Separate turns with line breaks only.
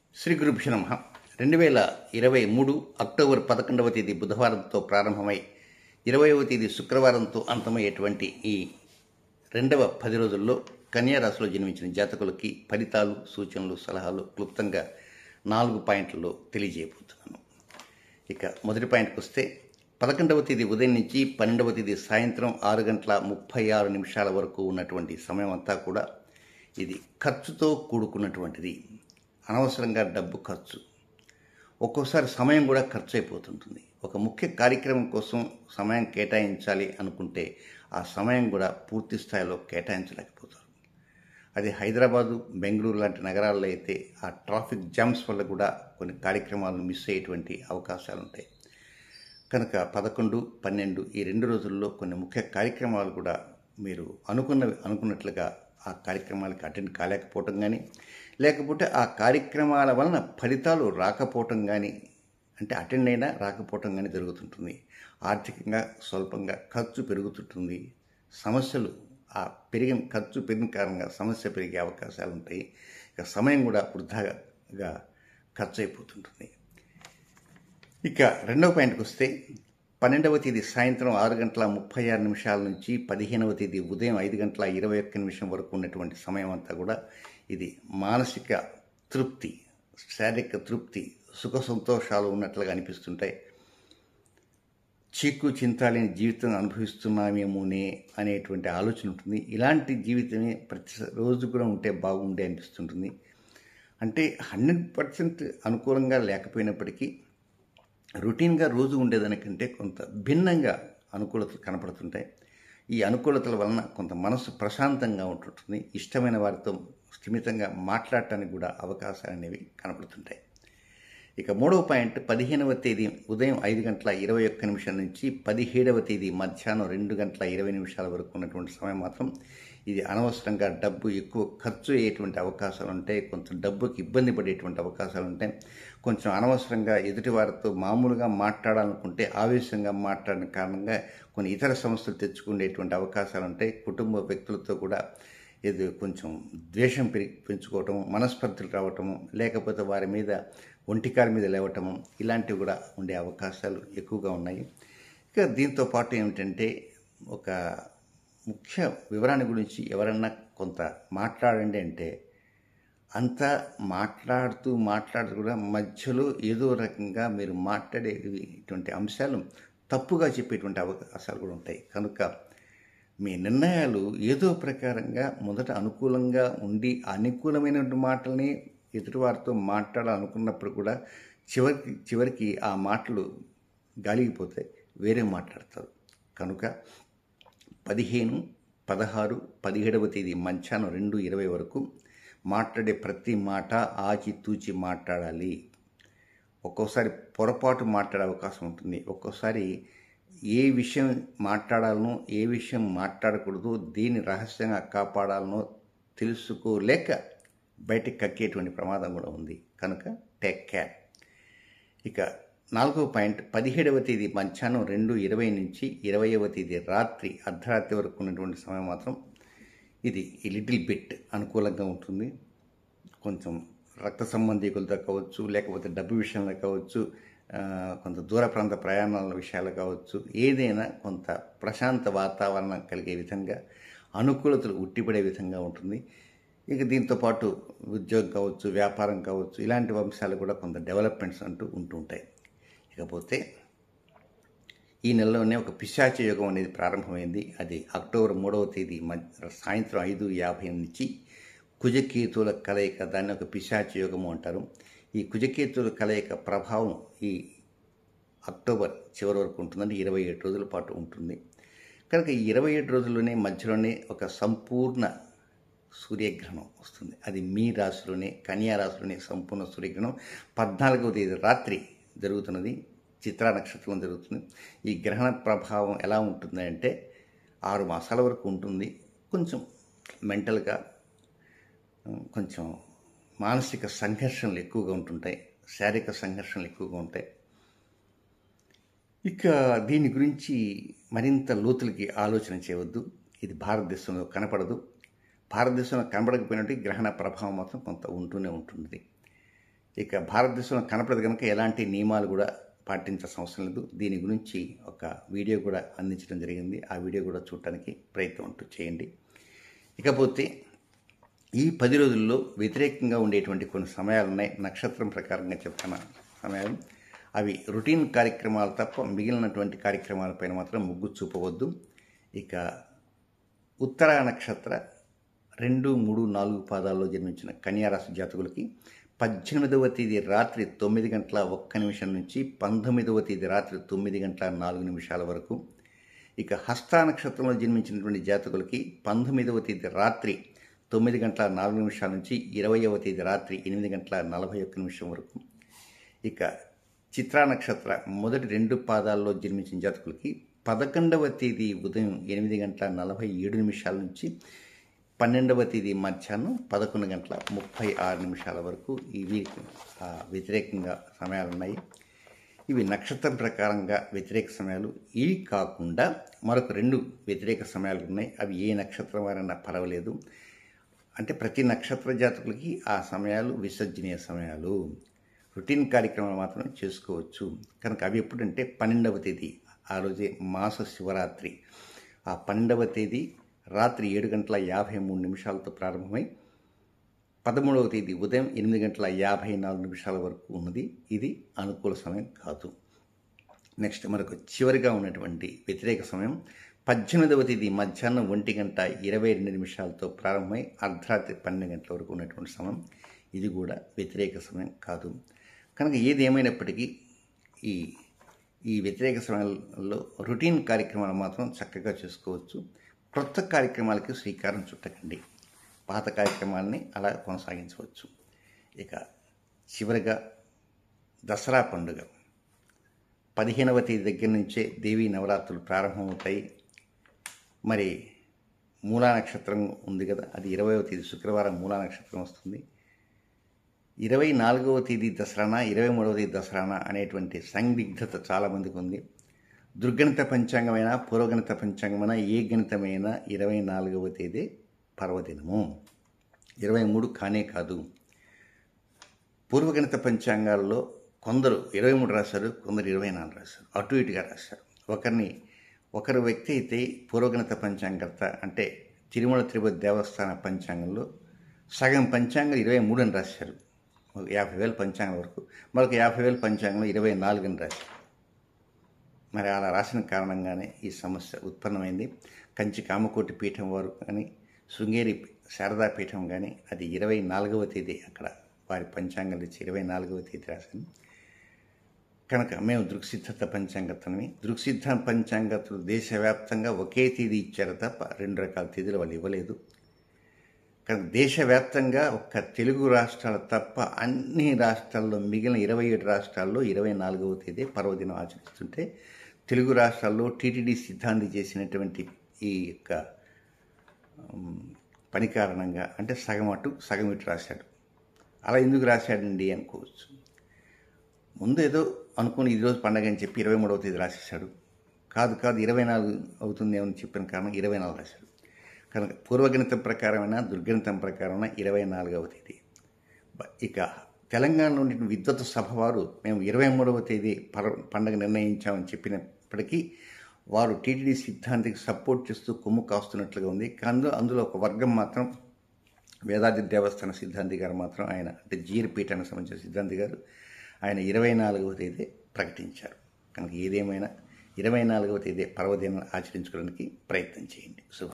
శ్రీ గురుభ్యో నమ రెండు వేల ఇరవై మూడు అక్టోబర్ పదకొండవ తేదీ బుధవారంతో ప్రారంభమై ఇరవైవ తేదీ శుక్రవారంతో అంతమయ్యేటువంటి ఈ రెండవ పది రోజుల్లో కన్యా రాశిలో జన్మించిన జాతకులకి ఫలితాలు సూచనలు సలహాలు క్లుప్తంగా నాలుగు పాయింట్లలో తెలియజేయబోతున్నాను ఇక మొదటి పాయింట్కి వస్తే పదకొండవ తేదీ ఉదయం నుంచి పన్నెండవ తేదీ సాయంత్రం ఆరు గంటల ముప్పై ఆరు నిమిషాల వరకు ఉన్నటువంటి సమయం అంతా కూడా ఇది ఖర్చుతో కూడుకున్నటువంటిది అనవసరంగా డబ్బు ఖర్చు ఒక్కోసారి సమయం కూడా ఖర్చు అయిపోతుంటుంది ఒక ముఖ్య కార్యక్రమం కోసం సమయం కేటాయించాలి అనుకుంటే ఆ సమయం కూడా పూర్తి స్థాయిలో కేటాయించలేకపోతారు అది హైదరాబాదు బెంగళూరు లాంటి నగరాల్లో అయితే ఆ ట్రాఫిక్ జామ్స్ వల్ల కూడా కొన్ని కార్యక్రమాలను మిస్ అయ్యేటువంటి అవకాశాలు ఉంటాయి కనుక పదకొండు పన్నెండు ఈ రెండు రోజుల్లో కొన్ని ముఖ్య కార్యక్రమాలు కూడా మీరు అనుకున్నవి అనుకున్నట్లుగా ఆ కార్యక్రమాలకి అటెండ్ కాలేకపోవటం కానీ లేకపోతే ఆ కార్యక్రమాల వలన ఫలితాలు రాకపోవటం కానీ అంటే అటెండ్ అయినా రాకపోవటం కానీ జరుగుతుంటుంది ఆర్థికంగా స్వల్పంగా ఖర్చు పెరుగుతుంటుంది సమస్యలు ఆ పెరిగిన ఖర్చు పెరిగిన కారణంగా సమస్య పెరిగే అవకాశాలు ఉంటాయి ఇక సమయం కూడా వృధాగా ఖర్చు అయిపోతుంటుంది ఇక రెండవ పాయింట్కి వస్తే పన్నెండవ తేదీ సాయంత్రం ఆరు గంటల ముప్పై ఆరు నిమిషాల నుంచి పదిహేనవ తేదీ ఉదయం ఐదు గంటల ఇరవై ఒక్క నిమిషం వరకు ఉన్నటువంటి సమయం అంతా కూడా ఇది మానసిక తృప్తి శారీరక తృప్తి సుఖ సంతోషాలు ఉన్నట్లుగా అనిపిస్తుంటాయి చీకు చింతాలేని జీవితం అనుభవిస్తున్నామేమోనే అనేటువంటి ఆలోచన ఉంటుంది ఇలాంటి జీవితమే ప్రతి రోజు కూడా ఉంటే బాగుండే అనిపిస్తుంటుంది అంటే హండ్రెడ్ పర్సెంట్ అనుకూలంగా లేకపోయినప్పటికీ రొటీన్గా రోజు ఉండేదానికంటే కొంత భిన్నంగా అనుకూలతలు కనపడుతుంటాయి ఈ అనుకూలతల వలన కొంత మనసు ప్రశాంతంగా ఉంటుంటుంది ఇష్టమైన వారితో స్థిమితంగా మాట్లాడటానికి కూడా అవకాశాలు అనేవి కనపడుతుంటాయి ఇక మూడవ పాయింట్ పదిహేనవ తేదీ ఉదయం ఐదు గంటల ఇరవై ఒక్క నిమిషం నుంచి పదిహేడవ తేదీ మధ్యాహ్నం రెండు గంటల ఇరవై నిమిషాల వరకు ఉన్నటువంటి సమయం మాత్రం ఇది అనవసరంగా డబ్బు ఎక్కువ ఖర్చు అయ్యేటువంటి అవకాశాలు ఉంటాయి కొంచెం డబ్బుకి ఇబ్బంది పడేటువంటి అవకాశాలు ఉంటాయి కొంచెం అనవసరంగా ఎదుటి వారితో మామూలుగా మాట్లాడాలనుకుంటే ఆవేశంగా మాట్లాడిన కారణంగా కొన్ని ఇతర సమస్యలు తెచ్చుకునేటువంటి అవకాశాలు ఉంటాయి కుటుంబ వ్యక్తులతో కూడా ఇది కొంచెం ద్వేషం పెరిగి పెంచుకోవటం మనస్పర్ధలు రావటము లేకపోతే వారి మీద ఒంటికాల మీద లేవటము ఇలాంటివి కూడా ఉండే అవకాశాలు ఎక్కువగా ఉన్నాయి ఇక దీంతో పాటు ఏమిటంటే ఒక ముఖ్య వివరాన్ని గురించి ఎవరన్నా కొంత మాట్లాడండి అంటే అంతా మాట్లాడుతూ మాట్లాడుతూ కూడా మధ్యలో ఏదో రకంగా మీరు మాట్లాడేటువంటి అంశాలు తప్పుగా చెప్పేటువంటి అవకాశాలు కూడా ఉంటాయి కనుక మీ నిర్ణయాలు ఏదో ప్రకారంగా మొదట అనుకూలంగా ఉండి అనుకూలమైనటువంటి మాటల్ని ఎదుటివారితో మాట్లాడాలనుకున్నప్పుడు కూడా చివరికి చివరికి ఆ మాటలు గాలిగిపోతాయి వేరే మాట్లాడతారు కనుక పదిహేను పదహారు పదిహేడవ తేదీ మధ్యాహ్నం రెండు ఇరవై వరకు మాట్లాడే ప్రతి మాట ఆచి తూచి మాట్లాడాలి ఒక్కోసారి పొరపాటు మాట్లాడే అవకాశం ఉంటుంది ఒక్కోసారి ఏ విషయం మాట్లాడాలనో ఏ విషయం మాట్లాడకూడదు దీన్ని రహస్యంగా కాపాడాలనో తెలుసుకోలేక బయటకు కక్కేటువంటి ప్రమాదం కూడా ఉంది కనుక టేక్ కేర్ ఇక నాలుగవ పాయింట్ పదిహేడవ తేదీ మధ్యాహ్నం రెండు ఇరవై నుంచి ఇరవైవ తేదీ రాత్రి అర్ధరాత్రి వరకు ఉన్నటువంటి సమయం మాత్రం ఇది ఈ లిటిల్ బిట్ అనుకూలంగా ఉంటుంది కొంచెం రక్త సంబంధికులతో కావచ్చు లేకపోతే డబ్బు విషయంలో కావచ్చు కొంత దూర ప్రాంత ప్రయాణాల విషయాలు కావచ్చు ఏదైనా కొంత ప్రశాంత వాతావరణం కలిగే విధంగా అనుకూలతలు ఉట్టిపడే విధంగా ఉంటుంది ఇక దీంతో పాటు ఉద్యోగం కావచ్చు వ్యాపారం కావచ్చు ఇలాంటి అంశాలు కూడా కొంత డెవలప్మెంట్స్ అంటూ ఉంటుంటాయి ఇకపోతే ఈ నెలలోనే ఒక పిశాచ యోగం అనేది ప్రారంభమైంది అది అక్టోబర్ మూడవ తేదీ సాయంత్రం ఐదు యాభై నుంచి కుజకేతుల కలయిక దాన్ని ఒక పిశాచ యోగము అంటారు ఈ కుజకేతుల కలయిక ప్రభావం ఈ అక్టోబర్ చివరి వరకు ఉంటుందంటే ఇరవై ఏడు రోజుల పాటు ఉంటుంది కనుక ఈ ఇరవై ఏడు రోజుల్లోనే మధ్యలోనే ఒక సంపూర్ణ సూర్యగ్రహణం వస్తుంది అది మీ రాశిలోనే కన్యా రాశిలోనే సంపూర్ణ సూర్యగ్రహణం పద్నాలుగవ తేదీ రాత్రి జరుగుతున్నది చిత్రా నక్షత్రం జరుగుతుంది ఈ గ్రహణ ప్రభావం ఎలా ఉంటుంది అంటే ఆరు మాసాల వరకు ఉంటుంది కొంచెం మెంటల్గా కొంచెం మానసిక సంఘర్షణలు ఎక్కువగా ఉంటుంటాయి శారీరక సంఘర్షణలు ఎక్కువగా ఉంటాయి ఇక దీని గురించి మరింత లోతులకి ఆలోచన చేయవద్దు ఇది భారతదేశంలో కనపడదు భారతదేశంలో కనబడకపోయినట్టు గ్రహణ ప్రభావం మాత్రం కొంత ఉంటూనే ఉంటుంది ఇక భారతదేశంలో కనపడదు కనుక ఎలాంటి నియమాలు కూడా పాటించాల్సిన అవసరం లేదు దీని గురించి ఒక వీడియో కూడా అందించడం జరిగింది ఆ వీడియో కూడా చూడటానికి ప్రయత్నం అంటూ చేయండి ఇకపోతే ఈ పది రోజుల్లో వ్యతిరేకంగా ఉండేటువంటి కొన్ని సమయాలు ఉన్నాయి నక్షత్రం ప్రకారంగా చెప్తున్న సమయాలు అవి రొటీన్ కార్యక్రమాలు తప్ప మిగిలినటువంటి కార్యక్రమాలపైన మాత్రం ముగ్గు చూపవద్దు ఇక ఉత్తర నక్షత్ర రెండు మూడు నాలుగు పాదాల్లో జన్మించిన కన్యారాశి జాతకులకి పద్దెనిమిదవ తేదీ రాత్రి తొమ్మిది గంటల ఒక్క నిమిషం నుంచి పంతొమ్మిదవ తేదీ రాత్రి తొమ్మిది గంటల నాలుగు నిమిషాల వరకు ఇక హస్త నక్షత్రంలో జన్మించినటువంటి జాతకులకి పంతొమ్మిదవ తేదీ రాత్రి తొమ్మిది గంటల నాలుగు నిమిషాల నుంచి ఇరవైవ తేదీ రాత్రి ఎనిమిది గంటల నలభై ఒక్క నిమిషం వరకు ఇక చిత్రా నక్షత్ర మొదటి రెండు పాదాల్లో జన్మించిన జాతకులకి పదకొండవ తేదీ ఉదయం ఎనిమిది గంటల నలభై ఏడు నిమిషాల నుంచి పన్నెండవ తేదీ మధ్యాహ్నం పదకొండు గంటల ముప్పై ఆరు నిమిషాల వరకు ఇవి ఆ, వ్యతిరేకంగా సమయాలు ఉన్నాయి ఇవి నక్షత్రం ప్రకారంగా వ్యతిరేక సమయాలు ఇవి కాకుండా మరొక రెండు వ్యతిరేక సమయాలు ఉన్నాయి అవి ఏ నక్షత్రం వారైనా పర్వాలేదు అంటే ప్రతి నక్షత్ర జాతకులకి ఆ సమయాలు విసర్జనీయ సమయాలు రొటీన్ కార్యక్రమాలు మాత్రం చేసుకోవచ్చు కనుక అవి ఎప్పుడంటే పన్నెండవ తేదీ ఆ రోజే మాస శివరాత్రి ఆ పన్నెండవ తేదీ రాత్రి ఏడు గంటల యాభై మూడు నిమిషాలతో ప్రారంభమై పదమూడవ తేదీ ఉదయం ఎనిమిది గంటల యాభై నాలుగు నిమిషాల వరకు ఉన్నది ఇది అనుకూల సమయం కాదు నెక్స్ట్ మనకు చివరిగా ఉన్నటువంటి వ్యతిరేక సమయం పద్దెనిమిదవ తేదీ మధ్యాహ్నం ఒంటి గంట ఇరవై రెండు నిమిషాలతో ప్రారంభమై అర్ధరాత్రి పన్నెండు గంటల వరకు ఉన్నటువంటి సమయం ఇది కూడా వ్యతిరేక సమయం కాదు కనుక ఏది ఏమైనప్పటికీ ఈ ఈ వ్యతిరేక సమయంలో రొటీన్ కార్యక్రమాలు మాత్రం చక్కగా చేసుకోవచ్చు క్రొత్త కార్యక్రమాలకి శ్రీకారం చుట్టకండి పాత కార్యక్రమాలని అలా కొనసాగించవచ్చు ఇక చివరిగా దసరా పండుగ పదిహేనవ తేదీ దగ్గర నుంచే దేవీ నవరాత్రులు ప్రారంభమవుతాయి మరి మూలా నక్షత్రం ఉంది కదా అది ఇరవైవ తేదీ శుక్రవారం మూలా నక్షత్రం వస్తుంది ఇరవై నాలుగవ తేదీ దసరానా ఇరవై మూడవ తేదీ దసరానా అనేటువంటి సందిగ్ధత చాలామందికి ఉంది దుర్గణిత పంచాంగమైన పూర్వగణిత పంచాంగమైన ఏ గణితమైన ఇరవై నాలుగవ తేదీ పర్వదినము ఇరవై మూడు కానే కాదు పూర్వగణిత పంచాంగాల్లో కొందరు ఇరవై మూడు రాశారు కొందరు ఇరవై నాలుగు రాశారు అటు ఇటుగా రాశారు ఒకరిని ఒకరు వ్యక్తి అయితే పూర్వగణిత పంచాంగర్త అంటే తిరుమల తిరుపతి దేవస్థాన పంచాంగంలో సగం పంచాంగం ఇరవై మూడు అని రాశారు ఒక యాభై వేల పంచాంగం వరకు మరొక యాభై వేల పంచాంగంలో ఇరవై నాలుగు అని రాశారు మరి అలా రాసిన కారణంగానే ఈ సమస్య ఉత్పన్నమైంది కంచి కామకోటి పీఠం వారు కానీ శృంగేరి శారదా పీఠం కానీ అది ఇరవై నాలుగవ తేదీ అక్కడ వారి పంచాంగాలు ఇచ్చి ఇరవై నాలుగవ తేదీ రాశాను కనుక మేము దృక్సిద్ధత పంచాంగతని దృక్సిద్ధ పంచాంగతులు దేశవ్యాప్తంగా ఒకే తేదీ ఇచ్చారు తప్ప రెండు రకాల తేదీలు వాళ్ళు ఇవ్వలేదు కనుక దేశవ్యాప్తంగా ఒక్క తెలుగు రాష్ట్రాలు తప్ప అన్ని రాష్ట్రాల్లో మిగిలిన ఇరవై ఏడు రాష్ట్రాల్లో ఇరవై నాలుగవ తేదీ పర్వదినం ఆచరిస్తుంటే తెలుగు రాష్ట్రాల్లో టీటీడీ సిద్ధాంతి చేసినటువంటి ఈ యొక్క ఉమ్, పని కారణంగా అంటే సగం అటు సగం ఇటు రాశాడు అలా ఎందుకు రాశాడండి అనుకోవచ్చు ముందు ఏదో అనుకుని ఈరోజు పండగ అని చెప్పి ఇరవై మూడవ తేదీ రాసేసాడు కాదు కాదు ఇరవై నాలుగు అవుతుంది ఏమని చెప్పిన కారణం ఇరవై నాలుగు రాశాడు కనుక పూర్వగణితం ప్రకారమైన దుర్గణితం ప్రకారమైన ఇరవై నాలుగవ తేదీ బ- ఇక తెలంగాణలో ఉండిన విద్వత్ సభ వారు మేము ఇరవై మూడవ తేదీ పర పండగ నిర్ణయించామని చెప్పినప్పటికీ వారు టీటీడీ సిద్ధాంతికి సపోర్ట్ చేస్తూ కొమ్ము కాస్తున్నట్లుగా ఉంది కానీ అందులో ఒక వర్గం మాత్రం వేదాద్రి దేవస్థాన సిద్ధాంతి గారు మాత్రం ఆయన అంటే జీర్ పీఠానికి సంబంధించిన సిద్ధాంతి గారు ఆయన ఇరవై నాలుగవ తేదీ ప్రకటించారు కనుక ఏదేమైనా ఇరవై నాలుగవ తేదీ పర్వదినం ఆచరించుకోవడానికి ప్రయత్నం చేయండి శుభ